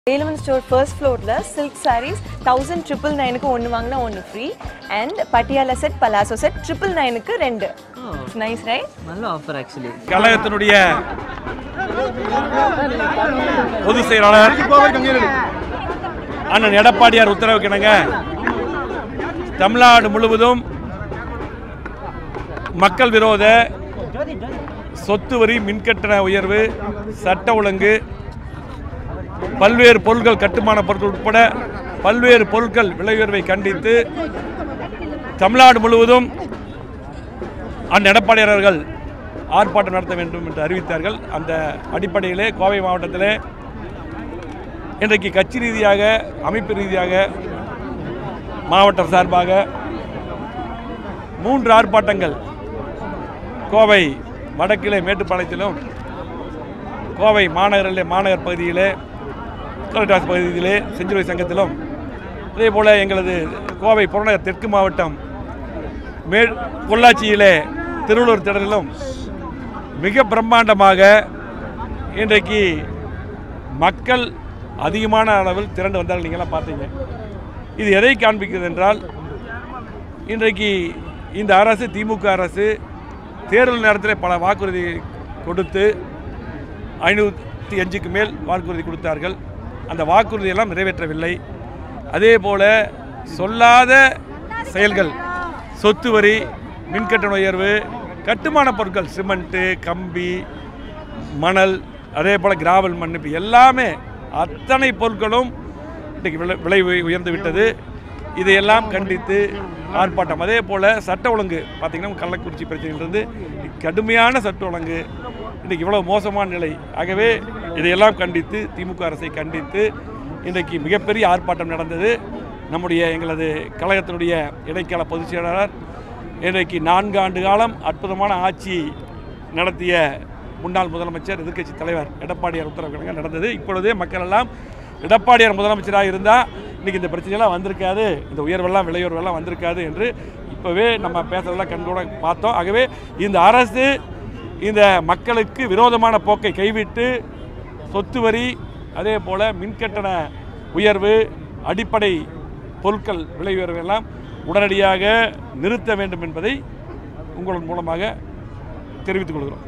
வேலுவன் store first ஃப்ளோரில் silk sarees thousand triple நைனுக்கு ஒன்று வாங்கினா ஒன்று free and Patiala set palazzo set triple நைனுக்கு ரெண்டு நைஸ் ரைட் நல்ல ஆஃபர் ஆக்சுவலி கழகத்தினுடைய பொதுச் செயலாளர் அண்ணன் எடப்பாடியார் உத்தரவுக்கு இணங்க தமிழ்நாடு முழுவதும் மக்கள் விரோத சொத்து வரி மின்கட்டண உயர்வு சட்ட ஒழுங்கு பல்வேறு பொருட்கள் கட்டுமான பொருட்கள் உட்பட பல்வேறு பொருட்கள் விலை உயர்வை கண்டித்து தமிழ்நாடு முழுவதும் அண்ணன் எடப்பாடியார் அவர்கள் ஆர்ப்பாட்டம் நடத்த வேண்டும் என்று அறிவித்தார்கள் அந்த அடிப்படையிலே கோவை மாவட்டத்திலே இன்றைக்கு கட்சி ரீதியாக அமைப்பு ரீதியாக மாவட்டம் சார்பாக மூன்று ஆர்ப்பாட்டங்கள் கோவை வடக்கிலே மேட்டுப்பாளையத்திலும் கோவை மாநகரிலே மாநகர் பகுதியிலே கலெக்டர் பகுதியிலே செஞ்சிலுவை சங்கத்திலும் அதே போல் எங்களது கோவை புறநகர் தெற்கு மாவட்டம் மே பொள்ளாச்சியிலே திருவள்ளூர் திடலிலும் மிக பிரம்மாண்டமாக இன்றைக்கு மக்கள் அதிகமான அளவில் திரண்டு வந்தார்கள் நீங்களாம் பார்த்தீங்க இது எதை காண்பிக்கிறது என்றால் இன்றைக்கு இந்த அரசு திமுக அரசு தேர்தல் நேரத்தில் பல வாக்குறுதி கொடுத்து ஐநூற்றி அஞ்சுக்கு மேல் வாக்குறுதி கொடுத்தார்கள் அந்த வாக்குறுதியெல்லாம் நிறைவேற்றவில்லை அதே போல சொல்லாத செயல்கள் சொத்து வரி மின்கட்டண உயர்வு கட்டுமான பொருட்கள் சிமெண்ட்டு கம்பி மணல் அதே போல் கிராவல் மண் இப்படி எல்லாமே அத்தனை பொருட்களும் இன்றைக்கு விலை விலை உய- உயர்ந்து விட்டது இதையெல்லாம் கண்டித்து ஆர்ப்பாட்டம் அதே போல் சட்ட ஒழுங்கு பார்த்திங்கன்னா கள்ளக்குறிச்சி பிரச்சனையிலிருந்து கடுமையான சட்ட ஒழுங்கு இன்றைக்கு இவ்வளோ மோசமான நிலை ஆகவே இதையெல்லாம் கண்டித்து திமுக அரசை கண்டித்து இன்றைக்கு மிகப்பெரிய ஆர்ப்பாட்டம் நடந்தது நம்முடைய எங்களது கழகத்தினுடைய இடைக்கால பொதுச் செயலாளர் இன்றைக்கு நான்கு ஆண்டு காலம் அற்புதமான ஆட்சி நடத்திய முன்னாள் முதலமைச்சர் எதிர்க்கட்சி தலைவர் எடப்பாடியார் உத்தரவு நடந்தது இப்பொழுதே மக்கள் எல்லாம் எடப்பாடியார் முதலமைச்சராக இருந்தால் இன்றைக்கி இந்த பிரச்சனையெல்லாம் வந்திருக்காது இந்த உயர்வெல்லாம் விலையுயர்வெல்லாம் வந்திருக்காது என்று இப்போவே நம்ம பேசுறதெல்லாம் கண்கூட பார்த்தோம் ஆகவே இந்த அரசு இந்த மக்களுக்கு விரோதமான போக்கை கைவிட்டு சொத்து வரி அதே போல் மின்கட்டண உயர்வு அடிப்படை பொருட்கள் விலை உயர்வு எல்லாம் உடனடியாக நிறுத்த வேண்டும் என்பதை உங்கள் மூலமாக தெரிவித்துக் கொள்கிறோம்